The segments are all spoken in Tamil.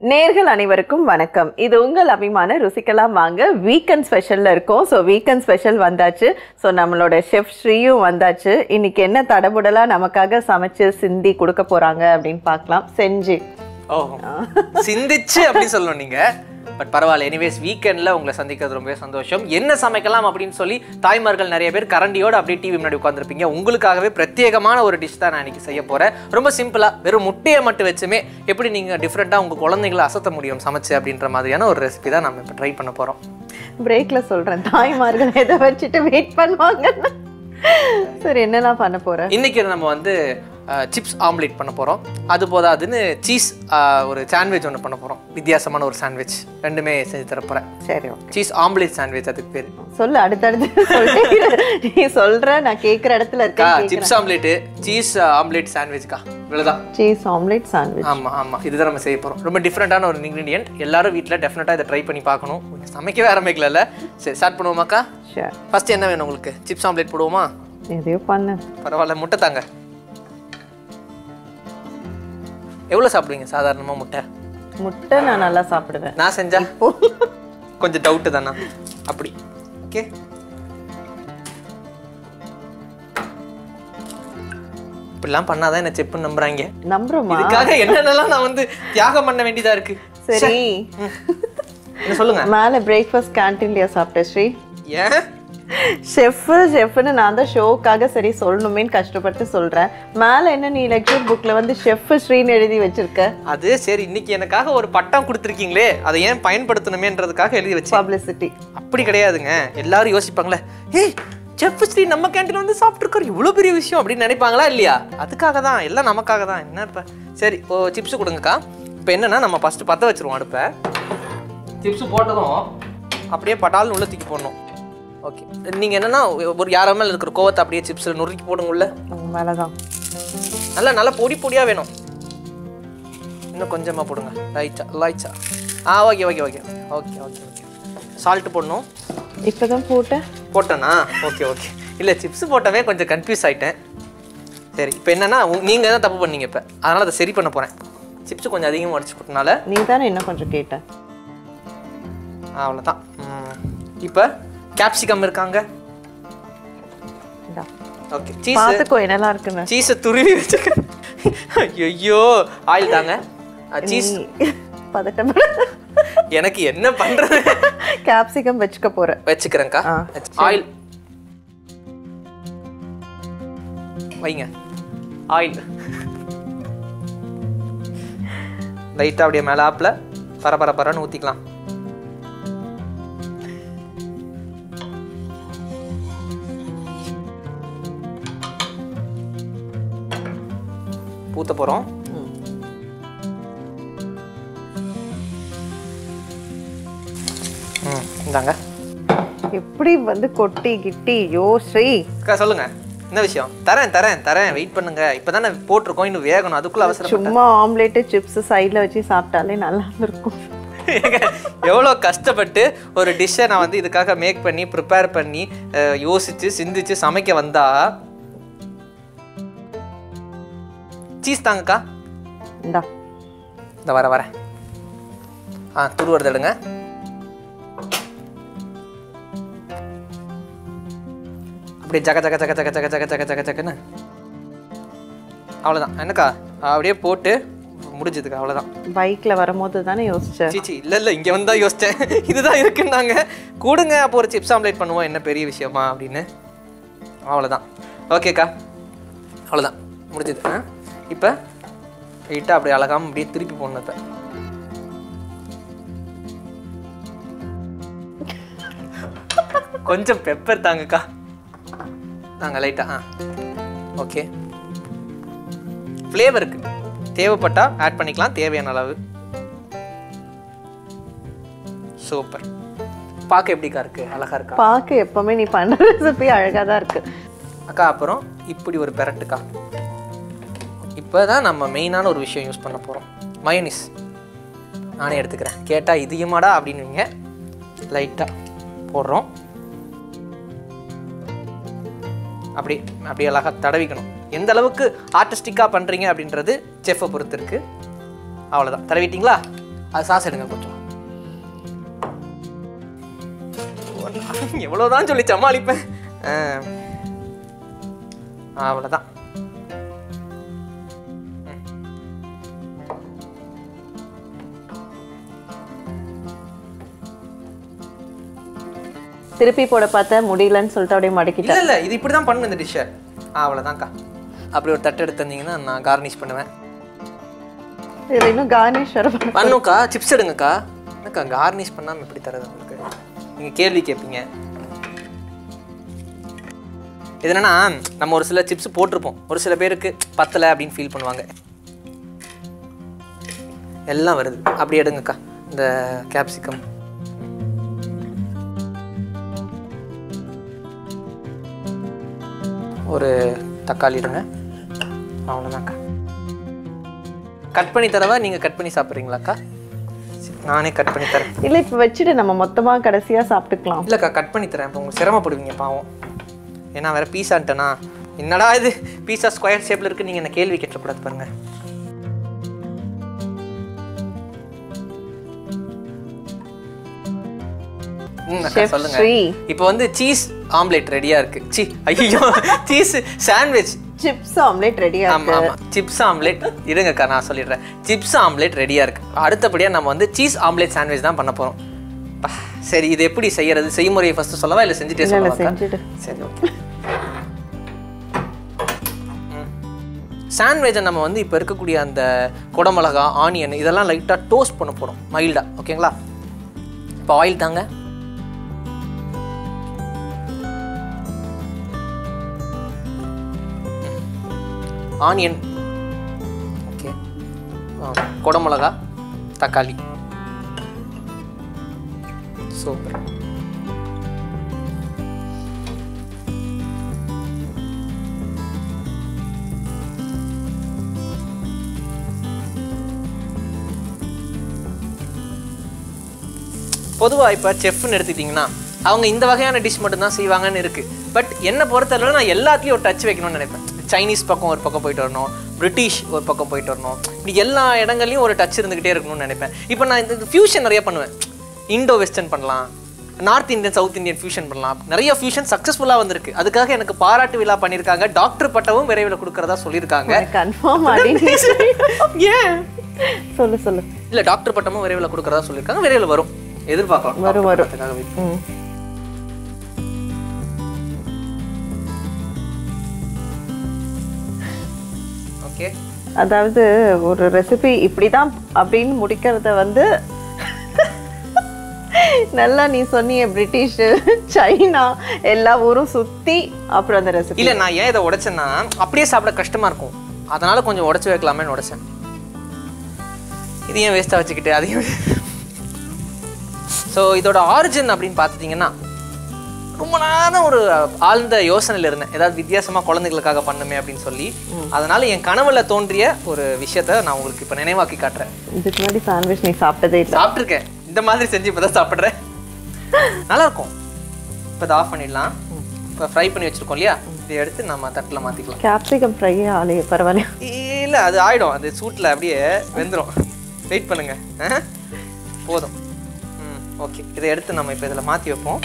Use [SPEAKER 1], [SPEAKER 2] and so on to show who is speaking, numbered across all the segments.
[SPEAKER 1] நேர்கள் அனைவருக்கும் வணக்கம் இது உங்கள் அபிமான ருசிக்கலாம் வாங்க வீக்கெண்ட் ஸ்பெஷல்ல இருக்கோம் ஸோ வீக்கெண்ட் ஸ்பெஷல் வந்தாச்சு ஸோ நம்மளோட ஷெஃப் ஸ்ரீயும் வந்தாச்சு இன்னைக்கு என்ன தடபுடலா நமக்காக சமைச்சு சிந்தி கொடுக்க போறாங்க அப்படின்னு பார்க்கலாம் செஞ்சு
[SPEAKER 2] ஓ சிந்திச்சு அப்படி சொல்லணும் நீங்க பட் பரவாயில்ல எனிவேஸ் வீக்கெண்ட்ல உங்களை சந்திக்கிறது ரொம்பவே சந்தோஷம் என்ன சமைக்கலாம் அப்படின்னு சொல்லி தாய்மார்கள் நிறைய பேர் கரண்டியோட அப்படியே டிவி முன்னாடி உட்காந்துருப்பீங்க உங்களுக்காகவே பிரத்யேகமான ஒரு டிஷ் தான் நான் இன்னைக்கு செய்ய போறேன் ரொம்ப சிம்பிளா வெறும் முட்டையை மட்டும் வச்சுமே எப்படி நீங்க டிஃப்ரெண்டா உங்க குழந்தைங்களை அசத்த முடியும் சமைச்சு அப்படின்ற மாதிரியான ஒரு ரெசிபி தான் நம்ம இப்போ ட்ரை பண்ண போறோம்
[SPEAKER 1] பிரேக்ல சொல்றேன் தாய்மார்கள் எதை வச்சுட்டு வெயிட் பண்ணுவாங்க சரி என்னெல்லாம் பண்ண போற
[SPEAKER 2] இன்னைக்கு நம்ம வந்து சிப்ஸ் ஆம்லேட் பண்ண போகிறோம் அது போதாதுன்னு சீஸ் ஒரு சாண்ட்விச் ஒன்று பண்ண போகிறோம் வித்தியாசமான ஒரு சாண்ட்விச் ரெண்டுமே செஞ்சு தர போகிறேன்
[SPEAKER 1] சரி okay.
[SPEAKER 2] சீஸ் ஆம்லேட் சாண்ட்விச் அதுக்கு பேர்
[SPEAKER 1] சொல்லு அடுத்தடுத்து சொல்லு. நீ சொல்ற நான் கேக்குற இடத்துல
[SPEAKER 2] அக்கா
[SPEAKER 1] இருக்கேன்
[SPEAKER 2] சிப்ஸ் ஆம்லேட்டு சீஸ் ஆம்லேட் சாண்ட்விச்க்கா இவ்வளோதான்
[SPEAKER 1] சீஸ் ஆம்லேட் சாண்ட்விச்
[SPEAKER 2] ஆமாம் ஆமாம் இதுதான் நம்ம செய்ய போகிறோம் ரொம்ப டிஃப்ரெண்ட்டான ஒரு இன்க்ரீடியன்ட் எல்லாரும் வீட்டில் டெஃபினட்டாக இதை ட்ரை பண்ணி பார்க்கணும் சமைக்கவே ஆரம்பிக்கல சரி ஸ்டார்ட் பண்ணுவோமாக்கா
[SPEAKER 1] ஷூர்
[SPEAKER 2] ஃபர்ஸ்ட் என்ன வேணும் உங்களுக்கு சிப்ஸ் ஆம்லேட் போடுவோமா
[SPEAKER 1] எதையோ பண்ணு
[SPEAKER 2] பரவாயில்ல முட்டை தாங்க எவ்வளோ சாப்பிடுவீங்க சாதாரணமாக முட்டை
[SPEAKER 1] முட்டை நான் நல்லா சாப்பிடுவேன்
[SPEAKER 2] நான் செஞ்சா கொஞ்சம் டவுட்டு தானா அப்படி ஓகே இப்படிலாம் பண்ணாதான் என்ன செப்புன்னு நம்புறாங்க
[SPEAKER 1] நம்புறோமா
[SPEAKER 2] இதுக்காக என்னென்னலாம் நான் வந்து தியாகம் பண்ண வேண்டியதா இருக்கு
[SPEAKER 1] சரி
[SPEAKER 2] என்ன சொல்லுங்க
[SPEAKER 1] மேல பிரேக்ஃபாஸ்ட் கேன்டீன்லயா சாப்பிட்ட ஸ்ரீ
[SPEAKER 2] ஏன்
[SPEAKER 1] ஷெஃப் ஷெஃப்னு நான் தான் ஷோக்காக சரி சொல்லணுமேன்னு கஷ்டப்பட்டு சொல்றேன் மேல என்ன நீ லெக்சர் புக்ல வந்து ஷெஃப் ஸ்ரீன்னு எழுதி வச்சிருக்க
[SPEAKER 2] அது சரி இன்னைக்கு எனக்காக ஒரு பட்டம் கொடுத்துருக்கீங்களே அதை ஏன் பயன்படுத்தணுமேன்றதுக்காக எழுதி வச்சு
[SPEAKER 1] பப்ளிசிட்டி
[SPEAKER 2] அப்படி கிடையாதுங்க எல்லாரும் யோசிப்பாங்களே ஏய் செஃப் ஸ்ரீ நம்ம கேண்டீன் வந்து சாப்பிட்ருக்காரு இவ்வளோ பெரிய விஷயம் அப்படின்னு நினைப்பாங்களா இல்லையா அதுக்காக தான் எல்லாம் நமக்காக தான் என்ன இப்போ சரி ஓ சிப்ஸ் கொடுங்கக்கா இப்போ என்னன்னா நம்ம ஃபஸ்ட்டு பற்ற வச்சிருவோம் அடுப்பை சிப்ஸ் போட்டதும் அப்படியே பட்டால்னு உள்ள தூக்கி போடணும் ஓகே நீங்கள் என்னன்னா ஒரு யாரோ மேலே இருக்கிற கோவத்தை அப்படியே சிப்ஸில் நொறுக்கி போடுங்க உள்ள
[SPEAKER 1] மேலதான்
[SPEAKER 2] நல்லா நல்லா பொடி பொடியாக வேணும் இன்னும் கொஞ்சமாக போடுங்க லைச்சா லைச்சா ஆ okay okay okay okay okay okay salt போடணும்
[SPEAKER 1] இப்பதான் போட்டேன்
[SPEAKER 2] போட்டேனா ஓகே ஓகே இல்லை சிப்ஸ் போட்டவே கொஞ்சம் கன்ஃபியூஸ் ஆயிட்டேன் சரி இப்போ என்னன்னா நீங்கள் தான் தப்பு பண்ணீங்க இப்போ அதனால் அதை சரி பண்ண போகிறேன் சிப்ஸ் கொஞ்சம் அதிகமாக உடச்சி போட்டனால
[SPEAKER 1] நீ தானே இன்னும் கொஞ்சம் கேட்ட
[SPEAKER 2] அவ்வளோதான் இப்போ கேப்சிகம் இருக்காங்க
[SPEAKER 1] இந்தா.
[SPEAKER 2] ஓகே சீஸ்
[SPEAKER 1] பாத்துக்கோ என்னெல்லாம் இருக்குன்னு
[SPEAKER 2] சீஸை துருவி வச்சுக்க ஐயோ ஆயில் தாங்க சீஸ்
[SPEAKER 1] நீ பதட்டம்
[SPEAKER 2] எனக்கு என்ன பண்ணுறது
[SPEAKER 1] கேப்சிகம் வச்சுக்க போற
[SPEAKER 2] வச்சுக்கிறேன்க்கா
[SPEAKER 1] ஆ,
[SPEAKER 2] ஆயில் வைங்க ஆயில் லைட்டாக அப்படியே மேலே ஆப்பில் பர பர பரன்னு ஊற்றிக்கலாம் ஊற்ற போகிறோம் ம் இந்தாங்க
[SPEAKER 1] எப்படி வந்து கொட்டி கிட்டி யோ ஸ்ரீ
[SPEAKER 2] அக்கா சொல்லுங்க என்ன விஷயம் தரேன் தரேன் தரேன் வெயிட் பண்ணுங்க இப்பதானே போட்டிருக்கோம் இன்னும் வேகணும் அதுக்குள்ள அவசரம்
[SPEAKER 1] சும்மா ஆம்லேட்டு சிப்ஸ் சைடில் வச்சு சாப்பிட்டாலே நல்லா இருக்கும்
[SPEAKER 2] எவ்வளோ கஷ்டப்பட்டு ஒரு டிஷ்ஷை நான் வந்து இதுக்காக மேக் பண்ணி ப்ரிப்பேர் பண்ணி அஹ், யோசிச்சு சிந்திச்சு சமைக்க வந்தா சீஸ் தாங்கக்கா
[SPEAKER 1] இந்தா
[SPEAKER 2] இந்த வர வரேன் ஆ துருவறது எடுங்க அப்படியே ஜக ஜக ஜக ஜக ஜக ஜக ஜக ஜக ஜகன்னு அவ்வளோதான் என்னக்கா அப்படியே போட்டு முடிஞ்சதுக்கா அவ்வளோதான்
[SPEAKER 1] பைக்ல வரும்போது தானே யோசிச்சேன்
[SPEAKER 2] சீச்சி இல்லை இல்லை இங்கே வந்தா யோசித்தேன் இதுதான் இருக்குன்னாங்க கொடுங்க அப்போ ஒரு சிப்ஸ் ஆம்லேட் பண்ணுவோம் என்ன பெரிய விஷயமா அப்படின்னு அவ்வளோதான் ஓகேக்கா அவ்வளோதான் முடிஞ்சது ஆ இப்போ லைட்டாக அப்படியே அழகாம அப்படியே திருப்பி போடணும் இப்போ கொஞ்சம் பெப்பர் தாங்கக்கா தாங்க லைட்டா ஆ ஓகே ஃப்ளேவருக்கு தேவைப்பட்டா ஆட் பண்ணிக்கலாம் தேவையான அளவு சூப்பர் பார்க்க எப்படிக்கா இருக்கு அழகா இருக்கா
[SPEAKER 1] பார்க்க எப்பவுமே நீ பண்ற ரெசிபி அழகா தான் இருக்கு
[SPEAKER 2] அக்கா அப்புறம் இப்படி ஒரு பெரட்டுக்கா இப்போ தான் நம்ம மெயினான ஒரு விஷயம் யூஸ் பண்ண போகிறோம் மயோனிஸ் நானே எடுத்துக்கிறேன் கேட்டால் இதையுமாடா அப்படின்னுவீங்க லைட்டாக போடுறோம் அப்படி அப்படி அழகாக தடவிக்கணும் எந்த அளவுக்கு ஆர்டிஸ்டிக்காக பண்ணுறீங்க அப்படின்றது செஃப்பை பொறுத்து இருக்கு அவ்வளோதான் தடவிட்டீங்களா அது சாஸ் எடுங்க கொஞ்சம் எவ்வளோதான் சொல்லி சமாளிப்பேன் ஆ. அவ்வளோதான்
[SPEAKER 1] திருப்பி போட பார்த்தேன் முடியலன்னு சொல்லிட்டு அப்படியே மடக்கிட்டேன்
[SPEAKER 2] இல்ல இல்ல இது இப்படி தான் பண்ணணும் இந்த டிஷ்ஷை அவ்வளோதான்க்கா அப்படி ஒரு தட்டு எடுத்து தந்தீங்கன்னா நான் கார்னிஷ் பண்ணுவேன்
[SPEAKER 1] இதுல இன்னும் கார்னிஷ் வர
[SPEAKER 2] பண்ணுக்கா சிப்ஸ் எடுங்கக்கா என்னக்கா கார்னிஷ் பண்ணாமல் எப்படி தரது உங்களுக்கு நீங்கள் கேள்வி கேட்பீங்க இது என்னன்னா நம்ம ஒரு சில சிப்ஸ் போட்டிருப்போம் ஒரு சில பேருக்கு பத்தலை அப்படின்னு ஃபீல் பண்ணுவாங்க எல்லாம் வருது அப்படி எடுங்கக்கா இந்த கேப்சிகம் ஒரு தக்காளி எடுங்க அவ்வளோதான்க்கா கட் பண்ணி தரவா நீங்கள் கட் பண்ணி சாப்பிட்றீங்களாக்கா சரி, நானே கட் பண்ணி தரேன்
[SPEAKER 1] இல்ல இப்ப வச்சுட்டு நம்ம மொத்தமா கடைசியா சாப்பிட்டுக்கலாம்
[SPEAKER 2] இல்லைக்கா கட் பண்ணி தரேன் இப்போ உங்களுக்கு சிரமப்படுவீங்க பாவம் ஏன்னா வேற பீஸான்ட்டேனா என்னடா இது பீஸா ஸ்கொயர் ஷேப்பில் இருக்கு நீங்கள் என்ன கேள்வி கேட்டக்கூடாது பாருங்க ம், அக்கா,
[SPEAKER 1] Chef
[SPEAKER 2] சொல்லுங்க
[SPEAKER 1] Sri.
[SPEAKER 2] இப்போ வந்து சீஸ் ஆம்லெட் ரெடியா இருக்கு சி ஐயோ சீஸ் சாண்ட்விச்
[SPEAKER 1] சிப்ஸ் ஆம்லெட் ரெடியா
[SPEAKER 2] ஆமா ஆமா சிப்ஸ் ஆம்லெட் இருங்கக்கா நான் சொல்லிடுறேன் சிப்ஸ் ஆம்லெட் ரெடியா இருக்கு அடுத்தபடியா நம்ம வந்து சீஸ் ஆம்லெட் சாண்ட்விச் தான் பண்ண போறோம் பா, சரி இது எப்படி செய்யறது செய்முறையை ஃபர்ஸ்ட் சொல்லவா இல்ல செஞ்சுட்டே
[SPEAKER 1] இல்ல இல்ல
[SPEAKER 2] சொல்லவா
[SPEAKER 1] செஞ்சுட்டு
[SPEAKER 2] சரி ஓகே சாண்ட்விச்சை நம்ம வந்து இப்போ இருக்கக்கூடிய அந்த குடமிளகா ஆனியன் இதெல்லாம் லைட்டாக டோஸ்ட் பண்ண போகிறோம் மைல்டாக ஓகேங்களா இப்போ ஆயில் தாங்க ஆனியன் ஓகே குடமிளகா தக்காளி சூப்பர் பொதுவாக இப்போ செஃப்னு எடுத்துக்கிட்டிங்கன்னா அவங்க இந்த வகையான டிஷ் மட்டும்தான் செய்வாங்கன்னு இருக்கு பட் என்னை பொறுத்தளவு நான் எல்லாத்துலேயும் ஒரு டச் வைக்கணும்னு நினைப்பேன் சைனீஸ் பக்கம் ஒரு பக்கம் போயிட்டு வரணும் பிரிட்டிஷ் ஒரு பக்கம் போயிட்டு வரணும் இப்படி எல்லா இடங்கள்லையும் ஒரு டச் இருந்துக்கிட்டே இருக்கணும்னு நினைப்பேன் இப்போ நான் இந்த ஃபியூஷன் நிறைய பண்ணுவேன் இண்டோ வெஸ்டர்ன் பண்ணலாம் north Indian south Indian fusion பண்ணலாம் நிறைய ஃபியூஷன் சக்ஸஸ்ஃபுல்லாக வந்திருக்கு அதுக்காக எனக்கு பாராட்டு விழா பண்ணியிருக்காங்க டாக்டர் பட்டமும் விரைவில் கொடுக்கறதா சொல்லியிருக்காங்க
[SPEAKER 1] கன்ஃபார்ம் அப்படின்னு
[SPEAKER 2] ஏன்
[SPEAKER 1] சொல்லு சொல்லு
[SPEAKER 2] இல்லை டாக்டர் பட்டமும் விரைவில் கொடுக்கறதா சொல்லியிருக்காங்க விரைவில் வரும் எதிர்பார்க்கலாம்
[SPEAKER 1] வரும், வரும்.
[SPEAKER 2] அதுக்காக wait
[SPEAKER 1] ம்
[SPEAKER 2] ஓகே
[SPEAKER 1] அதாவது ஒரு ரெசிபி இப்படிதான் அப்படின்னு முடிக்கிறத வந்து நல்லா நீ சொன்னியே பிரிட்டிஷ் சைனா எல்லா ஊரும் சுத்தி அப்புறம் அந்த ரெசிபி
[SPEAKER 2] இல்ல நான் ஏன் இதை உடைச்சேன்னா அப்படியே சாப்பிட கஷ்டமா இருக்கும் அதனால கொஞ்சம் உடைச்சு வைக்கலாமேன்னு உடைச்சேன் இது ஏன் வேஸ்ட்டாக வச்சுக்கிட்டு அதையும் ஸோ இதோட ஆரிஜின் அப்படின்னு பார்த்துட்டிங்கன்னா ரொம்ப நேரம் ஒரு ஆழ்ந்த யோசனையில் இருந்தேன் ஏதாவது வித்தியாசமா குழந்தைகளுக்காக பண்ணுமே அப்படின்னு சொல்லி அதனால என் கனவுல தோன்றிய ஒரு விஷயத்த நான் உங்களுக்கு இப்போ நினைவாக்கி காட்டுறேன்
[SPEAKER 1] இதுக்கு முன்னாடி சாண்ட்விச் நீ சாப்பிட்டதே இல்லை
[SPEAKER 2] சாப்பிட்ருக்கேன் இந்த மாதிரி செஞ்சு இப்போ தான் சாப்பிட்றேன் நல்லா இருக்கும் இப்போ இதை ஆஃப் பண்ணிடலாம் இப்போ ஃப்ரை பண்ணி வச்சிருக்கோம் இல்லையா இதை எடுத்து நம்ம தட்டில் மாற்றிக்கலாம்
[SPEAKER 1] கேப்சிகம் ஃப்ரை ஆலையே பரவாயில்ல
[SPEAKER 2] இல்லை அது ஆயிடும் அது சூட்டில் அப்படியே வெந்துடும் வெயிட் பண்ணுங்க ஆ? போதும் ம் ஓகே இதை எடுத்து நம்ம இப்போ இதில் மாற்றி வைப்போம்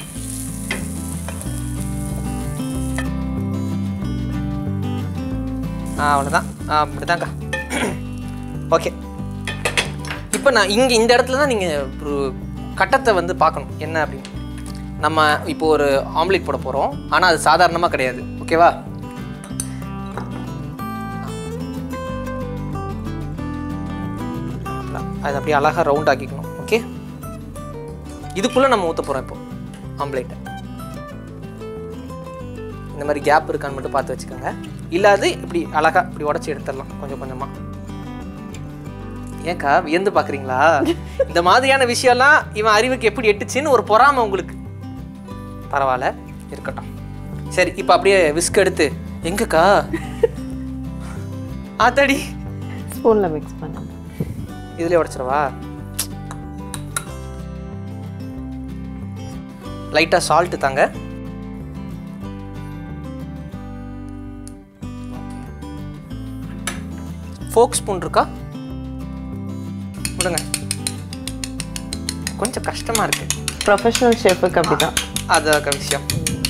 [SPEAKER 2] ஆ அவ்வளோதான் ஆ அப்படிதான்க்கா ஓகே இப்போ நான் இங்கே இந்த இடத்துல தான் நீங்கள் ஒரு கட்டத்தை வந்து பார்க்கணும் என்ன அப்படின்னு நம்ம இப்போ ஒரு ஆம்லேட் போட போகிறோம் ஆனால் அது சாதாரணமாக கிடையாது ஓகேவா அது அப்படியே அழகாக ரவுண்ட் ஆக்கிக்கணும் ஓகே இதுக்குள்ளே நம்ம ஊற்ற போகிறோம் இப்போ ஆம்லேட்டை இந்த மாதிரி கேப் இருக்கான்னு மட்டும் பார்த்து வச்சுக்கோங்க இல்லாது இப்படி அழகா இப்படி உடச்சி எடுத்துடலாம் கொஞ்சம் கொஞ்சமாக ஏன்க்கா வியந்து பார்க்குறீங்களா இந்த மாதிரியான விஷயம்லாம் இவன் அறிவுக்கு எப்படி எட்டுச்சுன்னு ஒரு பொறாமை உங்களுக்கு பரவாயில்ல இருக்கட்டும் சரி இப்போ அப்படியே விஸ்க் எடுத்து எங்கக்கா ஆத்தாடி
[SPEAKER 1] ஸ்பூன்ல மிக்ஸ் பண்ணுங்க
[SPEAKER 2] இதுலயே உடைச்சிடவா லைட்டா சால்ட் தாங்க ஃபோக் ஸ்பூன் இருக்கா விடுங்க கொஞ்சம் கஷ்டமா இருக்கு
[SPEAKER 1] ப்ரொஃபஷனல் ஷெஃபுக்கு அப்படிதான்
[SPEAKER 2] அதான் விஷயம்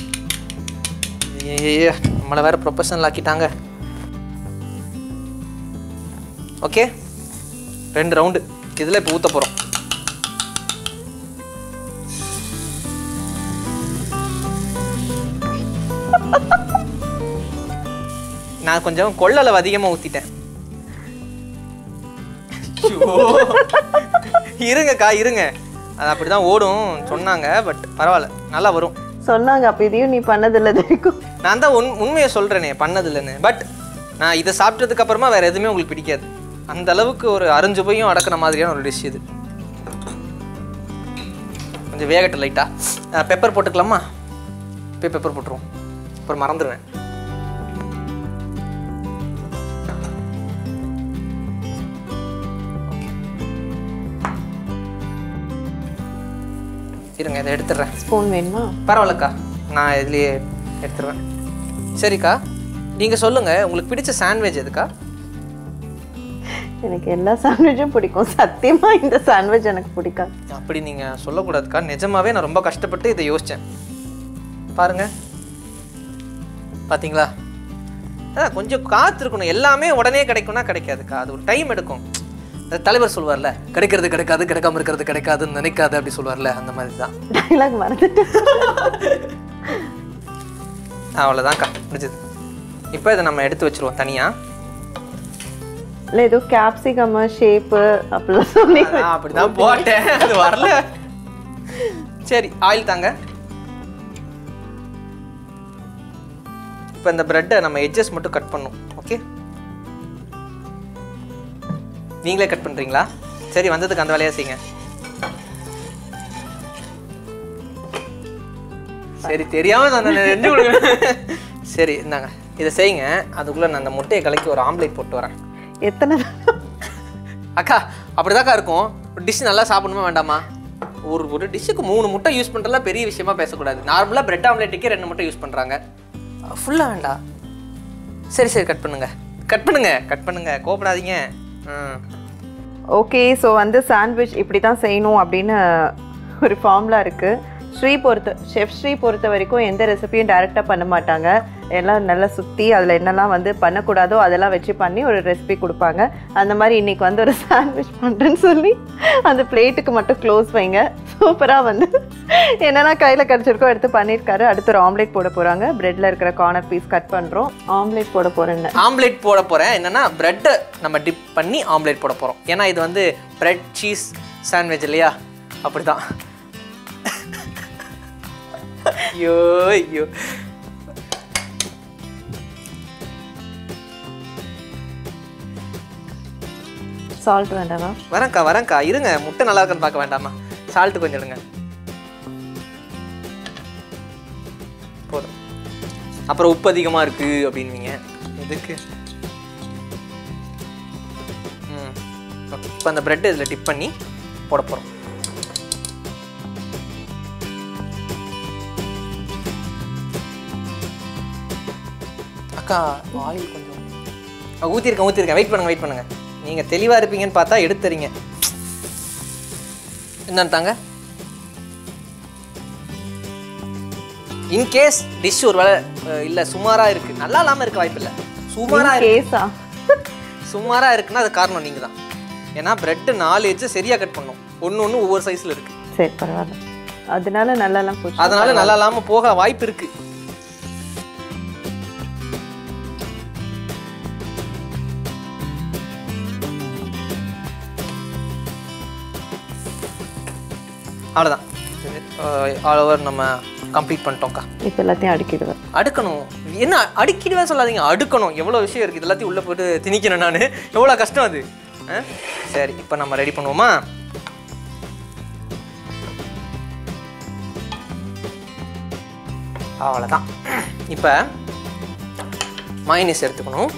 [SPEAKER 2] ஐயையே, நம்மளை வேற ப்ரொஃபஷனல் ஆக்கிட்டாங்க ஓகே ரெண்டு ரவுண்டு இதில் இப்போ ஊற்ற போகிறோம் நான் கொஞ்சம் கொள்ளளவு அதிகமாக ஊற்றிட்டேன் இருங்கக்கா இருங்க அது அப்படி தான் ஓடும் சொன்னாங்க பட் பரவாயில்ல நல்லா வரும்
[SPEAKER 1] சொன்னாங்க அப்ப இதையும் நீ பண்ணதில்ல தெரியும்
[SPEAKER 2] நான் தான் உண் உண்மையை சொல்கிறேனே பண்ணதில்லைன்னு பட் நான் இதை சாப்பிட்டதுக்கு அப்புறமா வேறு எதுவுமே உங்களுக்கு பிடிக்காது அந்த அளவுக்கு ஒரு அரைஞ்சுபையும் அடக்கிற மாதிரியான ஒரு டிஷ் இது கொஞ்சம் வேகட்டும் லைட்டாக பெப்பர் போட்டுக்கலாமா இப்போ பெப்பர் போட்டுருவோம் அப்புறம் மறந்துடுவேன் இருங்க இதை எடுத்துடுறேன்
[SPEAKER 1] ஸ்பூன் வேணுமா
[SPEAKER 2] பரவாயில்லக்கா நான் இதுலேயே எடுத்துருவேன் சரிக்கா நீங்கள் சொல்லுங்கள் உங்களுக்கு பிடிச்ச சாண்ட்விச் எதுக்கா
[SPEAKER 1] எனக்கு எல்லா சாண்ட்விச்சும் பிடிக்கும் சத்தியமா இந்த சாண்ட்விச் எனக்கு பிடிக்காது
[SPEAKER 2] அப்படி நீங்கள் சொல்லக்கூடாதுக்கா நிஜமாவே நான் ரொம்ப கஷ்டப்பட்டு இதை யோசித்தேன் பாருங்க பாத்தீங்களா அதான் கொஞ்சம் காத்திருக்கணும் எல்லாமே உடனே கிடைக்கும்னா கிடைக்காதுக்கா அது ஒரு டைம் எடுக்கும் அது தலைவர் சொல்லுவார்ல கிடைக்கிறது கிடைக்காது கிடைக்காம இருக்கிறது கிடைக்காதுன்னு நினைக்காது அப்படி சொல்லுவார்ல அந்த மாதிரி தான்
[SPEAKER 1] டைலாக் மறந்துட்டு
[SPEAKER 2] அவ்வளோதான்க்கா முடிஞ்சது இப்போ இதை நம்ம எடுத்து வச்சிருவோம் தனியாக
[SPEAKER 1] இல்லை ஏதோ கேப்சிகம் ஷேப்பு அப்படிலாம் சொல்லி
[SPEAKER 2] நான் அப்படிதான் போட்டேன் அது வரல சரி ஆயில் தாங்க இப்போ இந்த பிரெட்டை நம்ம எட்ஜஸ் மட்டும் கட் பண்ணும் ஓகே நீங்களே கட் பண்றீங்களா சரி வந்ததுக்கு அந்த வேலையா செய்யுங்க சரி தெரியாம சொன்னேன் ரெண்டு கொடுங்க சரி இந்தாங்க இதை செய்யுங்க அதுக்குள்ள நான் அந்த முட்டையை கலக்கி ஒரு ஆம்லேட் போட்டு வரேன்
[SPEAKER 1] எத்தனை
[SPEAKER 2] அக்கா அப்படிதாக்கா இருக்கும் டிஷ் நல்லா சாப்பிடணுமா வேண்டாமா ஒரு ஒரு டிஷ்ஷுக்கு மூணு முட்டை யூஸ் பண்ணுறதுலாம் பெரிய விஷயமா பேசக்கூடாது நார்மலாக பிரெட் ஆம்லேட்டுக்கே ரெண்டு முட்டை யூஸ் பண்ணுறாங்க ஃபுல்லாக வேண்டாம் சரி சரி கட் பண்ணுங்க கட் பண்ணுங்க கட் பண்ணுங்க கோபப்படாதீங்க ம்
[SPEAKER 1] ஓகே ஸோ வந்து சாண்ட்விச் இப்படி தான் செய்யணும் அப்படின்னு ஒரு ஃபார்முலா இருக்குது ஸ்ரீ பொறுத்த ஷெஃப் ஸ்ரீ பொறுத்த வரைக்கும் எந்த ரெசிபியும் டைரெக்டாக பண்ண மாட்டாங்க எல்லாம் நல்லா சுற்றி அதில் என்னெல்லாம் வந்து பண்ணக்கூடாதோ அதெல்லாம் வச்சு பண்ணி ஒரு ரெசிபி கொடுப்பாங்க அந்த மாதிரி இன்னைக்கு வந்து ஒரு சாண்ட்விச் பண்ணுறேன்னு சொல்லி அந்த பிளேட்டுக்கு மட்டும் க்ளோஸ் வைங்க சூப்பராக வந்து என்னெல்லாம் கையில் கிடச்சிருக்கோ எடுத்து பண்ணியிருக்காரு அடுத்து ஒரு ஆம்லேட் போட போகிறாங்க ப்ரெட்டில் இருக்கிற கார்னர் பீஸ் கட் பண்ணுறோம் ஆம்லேட் போட போகிறேன்னு
[SPEAKER 2] ஆம்லேட் போட போகிறேன் என்னன்னா ப்ரெட்டை நம்ம டிப் பண்ணி ஆம்லேட் போட போகிறோம் ஏன்னா இது வந்து பிரெட் சீஸ் சாண்ட்விச் இல்லையா அப்படிதான் ஐயோ ஐயோ
[SPEAKER 1] சால்ட் வேண்டாமா
[SPEAKER 2] வரேன்க்கா வரேன்க்கா இருங்க முட்டை நல்லா இருக்கான்னு பார்க்க வேண்டாமா சால்ட்டு கொஞ்சம் எடுங்க போதும் அப்புறம் உப்பு அதிகமாக இருக்கு அப்படின்வீங்க எதுக்கு ம் ஓகே இப்போ அந்த ப்ரெட் இதில் டிப் பண்ணி போட போகிறோம் அக்கா ஆயில் கொஞ்சம் ஆ, ஊத்திருக்கேன் ஊத்திருக்கேன் வெயிட் பண்ணுங்க வெயிட் பண்ணுங்க நீங்க தெளிவா இருப்பீங்கன்னு பார்த்தா எடுத்துறீங்க என்னன்னு தாங்க இன்கேஸ் டிஷ் ஒரு வேளை அஹ், இல்ல சுமாரா இருக்கு நல்லா இல்லாம இருக்க வாய்ப்பு இல்ல சுமாரா இருக்கு
[SPEAKER 1] கேஸா
[SPEAKER 2] சுமாரா இருக்குன்னா அது காரணம் நீங்க தான் ஏன்னா பிரெட் நாலு எட்ஜ் சரியா கட் பண்ணும் ஒன்று ஒன்று ஒவ்வொரு சைஸ்ல இருக்கு
[SPEAKER 1] சரி பரவாயில்ல அதனால நல்லாலாம் போச்சு
[SPEAKER 2] அதனால நல்லா இல்லாம போக வாய்ப்பு இருக்கு அவ்வளோதான் ஆல் ஓவர் நம்ம கம்ப்ளீட் பண்ணிட்டோம்க்கா
[SPEAKER 1] இப்போ எல்லாத்தையும் அடுக்கிடுவேன்
[SPEAKER 2] அடுக்கணும் என்ன அடுக்கிடுவேன் சொல்லாதீங்க அடுக்கணும் எவ்வளோ விஷயம் இருக்குது இது எல்லாத்தையும் உள்ளே போட்டு திணிக்கணும் நான் எவ்வளோ கஷ்டம் அது ஆ? சரி இப்போ நம்ம ரெடி பண்ணுவோமா அவ்வளோதான் இப்போ மைனஸ் எடுத்துக்கணும்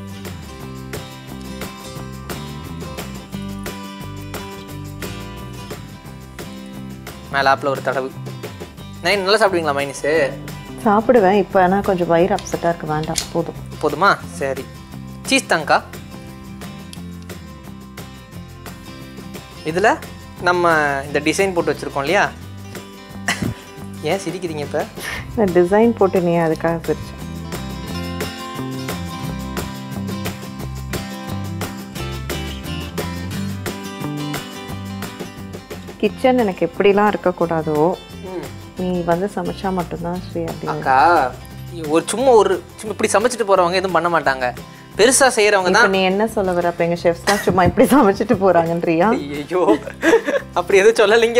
[SPEAKER 2] மேலாப்பில் ஒரு தடவு நைன் நல்லா சாப்பிடுவீங்களா மைனஸு
[SPEAKER 1] சாப்பிடுவேன் இப்போ ஆனால் கொஞ்சம் வயிறு அப்செட்டாக இருக்கு வேண்டாம் போதும்
[SPEAKER 2] போதுமா சரி சீஸ் தாங்க்கா இதில் நம்ம இந்த டிசைன் போட்டு வச்சுருக்கோம் இல்லையா ஏன் சிரிக்கிறீங்க இப்போ
[SPEAKER 1] இந்த டிசைன் போட்டு நீ அதுக்காக பிரிச்சேன் கிச்சன் எனக்கு எப்படிலாம் இருக்கக்கூடாதோ நீ வந்து சமைச்சா மட்டும்தான் ஸ்ரீ அப்படி
[SPEAKER 2] அக்கா ஒரு சும்மா ஒரு சும்மா இப்படி சமைச்சிட்டு போறவங்க எதுவும் பண்ண மாட்டாங்க பெருசா செய்யறவங்க
[SPEAKER 1] இப்போ
[SPEAKER 2] தான்
[SPEAKER 1] நீ என்ன சொல்ல வர அப்போ எங்கள் ஷெஃப்ஸ்லாம் சும்மா இப்படி சமைச்சிட்டு போகிறாங்கன்றியா
[SPEAKER 2] ஐயோ அப்படி எதுவும் சொல்லலைங்க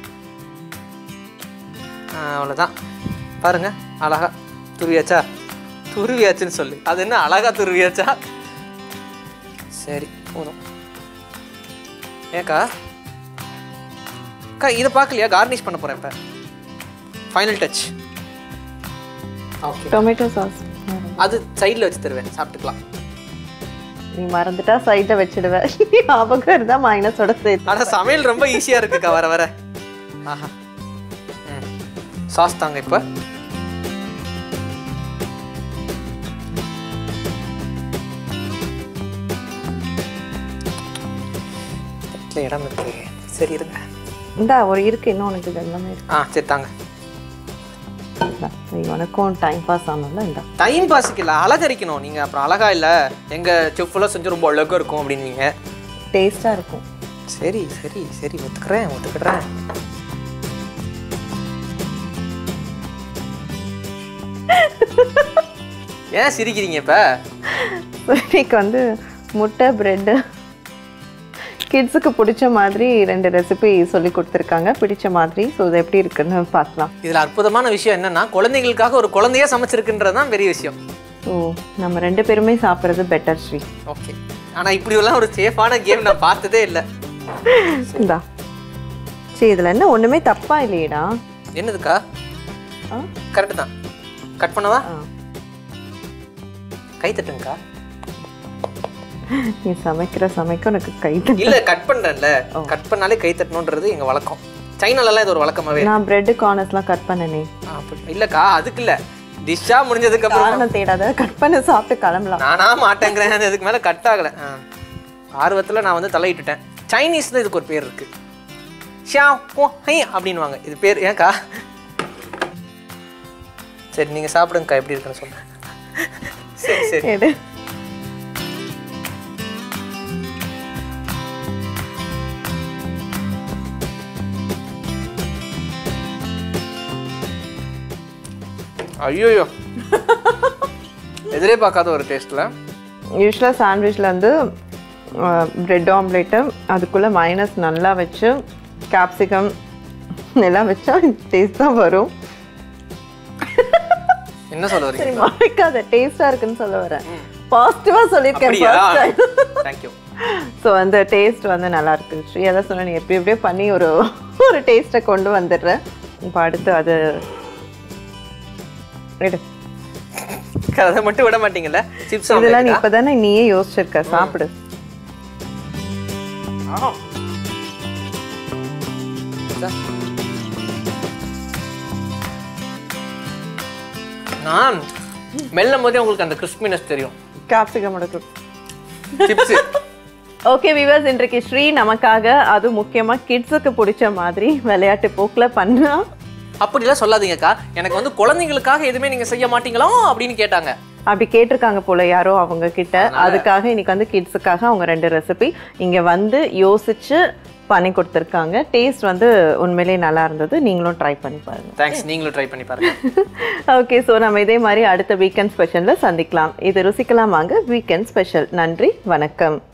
[SPEAKER 2] ஆ, அவ்வளவுதான் பாருங்க அழகா துருவியாச்சா துருவியாச்சுன்னு சொல்லு அது என்ன அழகா துருவியாச்சா சரி போதும் ஏக்கா அக்கா இதை பார்க்கலையா கார்னிஷ் பண்ண போறேன் இப்போ final touch okay
[SPEAKER 1] tomato sauce
[SPEAKER 2] அது சைடில் வச்சு தருவேன் சாப்பிட்டுக்கலாம்
[SPEAKER 1] நீ மறந்துட்டா சைட்டை வச்சிடுவேன் ஞாபகம் இருந்தா மைனஸோட சேர்த்து
[SPEAKER 2] ஆனா சமையல் ரொம்ப ஈஸியா இருக்குக்கா வர வர ஆஹா ம். சாஸ் தாங்க இப்ப வீட்டில் இடம் இருக்கு சரி இருங்க
[SPEAKER 1] இந்தா ஒரு இருக்கு இன்னும் உனக்கு இது எல்லாமே
[SPEAKER 2] ஆ சரி தாங்க
[SPEAKER 1] இருக்கு நீ உனக்கும் டைம் பாஸ் ஆகணும்ல இந்தா
[SPEAKER 2] டைம் பாஸுக்கு இல்லை அழகரிக்கணும் நீங்கள் அப்புறம் அழகா இல்லை எங்கள் செஃப்லாம் செஞ்சு ரொம்ப அழகாக இருக்கும் அப்படின்னீங்க
[SPEAKER 1] டேஸ்டா இருக்கும்
[SPEAKER 2] சரி சரி சரி ஒத்துக்கிறேன் ஒத்துக்கிறேன் ஏன் சிரிக்கிறீங்க இப்ப
[SPEAKER 1] இன்னைக்கு வந்து முட்டை பிரெட்டு கிட்ஸுக்கு பிடிச்ச மாதிரி ரெண்டு ரெசிபி சொல்லி கொடுத்துருக்காங்க பிடிச்ச மாதிரி ஸோ இது எப்படி இருக்குன்னு பார்க்கலாம்
[SPEAKER 2] இதுல அற்புதமான விஷயம் என்னன்னா குழந்தைகளுக்காக ஒரு குழந்தையா சமைச்சிருக்குன்றது தான் பெரிய விஷயம்
[SPEAKER 1] ஸோ நம்ம ரெண்டு பேருமே சாப்பிட்றது பெட்டர் ஸ்ரீ
[SPEAKER 2] ஓகே ஆனா இப்படி எல்லாம் ஒரு சேஃபான கேம் நான் பார்த்ததே இல்லை
[SPEAKER 1] இந்தா சரி இதில் என்ன ஒன்றுமே தப்பா இல்லையேடா
[SPEAKER 2] என்னதுக்கா
[SPEAKER 1] ஆ
[SPEAKER 2] கரெக்டு தான் கட் பண்ணவா
[SPEAKER 1] ஆ.
[SPEAKER 2] கை தட்டுங்கக்கா
[SPEAKER 1] நீ சமைக்கிற சமைக்க உனக்கு கை தட்டு.
[SPEAKER 2] இல்ல கட் பண்றேன்ல கட் பண்ணாலே கை தட்டணுன்றது எங்க வழக்கம் சைனாலலாம் இது ஒரு வழக்கமாவே
[SPEAKER 1] நான் பிரெட்டு கார்னர்ஸ்லாம் கட் பண்ணனே
[SPEAKER 2] ஆ, அப்படி- இல்லக்கா அதுக்கு இல்ல டிஷ்ஷா முடிஞ்சதுக்கு அப்புறம்
[SPEAKER 1] காரணம் தேடாத கட் பண்ண சாப்பிட்டு கிளம்பலாம்
[SPEAKER 2] நானா மாட்டேங்கிறேன் அது இதுக்கு மேல கட் ஆகல ஆ. ஆர்வத்துல நான் வந்து தலையிட்டுட்டேன் சைனீஸ்ல இதுக்கு ஒரு பேர் இருக்கு ஷியா போ ஹை அப்படின்வாங்க இது பேர் ஏன்க்கா சரி நீங்க சாப்பிடுங்கக்கா எப்படி இருக்குன்னு சொல்லுங்க சரி சரி
[SPEAKER 1] எடு
[SPEAKER 2] ஐயோயோ எதிரே பார்க்காத ஒரு டேஸ்ட்ல
[SPEAKER 1] யூஸ்வலாக சாண்ட்விச்சில் வந்து பிரெட் ஆம்லேட்டு அதுக்குள்ளே மைனஸ் நல்லா வச்சு கேப்சிகம் எல்லாம் வச்சா டேஸ்ட் தான் வரும்
[SPEAKER 2] என்ன சொல்ல வரீங்க
[SPEAKER 1] சரி மறைக்காத டேஸ்டாக இருக்குன்னு சொல்ல வரேன் பாசிட்டிவாக சொல்லியிருக்கேன்
[SPEAKER 2] அப்படியா
[SPEAKER 1] ஃபர்ஸ்ட் டைம்
[SPEAKER 2] தேங்க்யூ
[SPEAKER 1] ஸோ அந்த டேஸ்ட் வந்து நல்லா இருக்கு ஸ்ரீ அதான் சொன்ன நீ எப்படி எப்படியோ பண்ணி ஒரு ஒரு டேஸ்ட்டை கொண்டு வந்துடுறேன் இப்போ அடுத்து அது எடு
[SPEAKER 2] அதை மட்டும் விட மாட்டீங்கல்ல சிப்ஸ்
[SPEAKER 1] இதெல்லாம் நீ இப்போதானே நீயே யோசிச்சிருக்க சாப்பிடு
[SPEAKER 2] நான் மெல்லும் போதே உங்களுக்கு அந்த கிறிஸ்பினஸ் தெரியும்
[SPEAKER 1] கேப்சிகம் எடுக்கும்
[SPEAKER 2] சிப்ஸ்
[SPEAKER 1] ஓகே விவர்ஸ் இன்றைக்கு ஸ்ரீ நமக்காக அது முக்கியமா கிட்ஸுக்கு பிடிச்ச மாதிரி விளையாட்டு போக்குல பண்ணா
[SPEAKER 2] அப்படிலாம் சொல்லாதீங்கக்கா எனக்கு வந்து குழந்தைங்களுக்காக எதுவுமே நீங்க செய்ய மாட்டீங்களா அப்படின்னு கேட்டாங்க
[SPEAKER 1] அப்படி கேட்டிருக்காங்க போல யாரோ அவங்க கிட்ட அதுக்காக இன்னைக்கு வந்து கிட்ஸுக்காக அவங்க ரெண்டு ரெசிபி இங்க வந்து யோசிச்சு பண்ணி கொடுத்துருக்காங்க டேஸ்ட் வந்து உண்மையிலேயே நல்லா இருந்தது நீங்களும் ட்ரை பண்ணி பாருங்க
[SPEAKER 2] தேங்க்ஸ் நீங்களும் ட்ரை பண்ணி பாருங்க
[SPEAKER 1] ஓகே ஸோ நம்ம இதே மாதிரி அடுத்த வீக்கெண்ட் ஸ்பெஷலில் சந்திக்கலாம் இது ருசிக்கலாம் வாங்க வீக்கெண்ட் ஸ்பெஷல் நன்றி வணக்கம்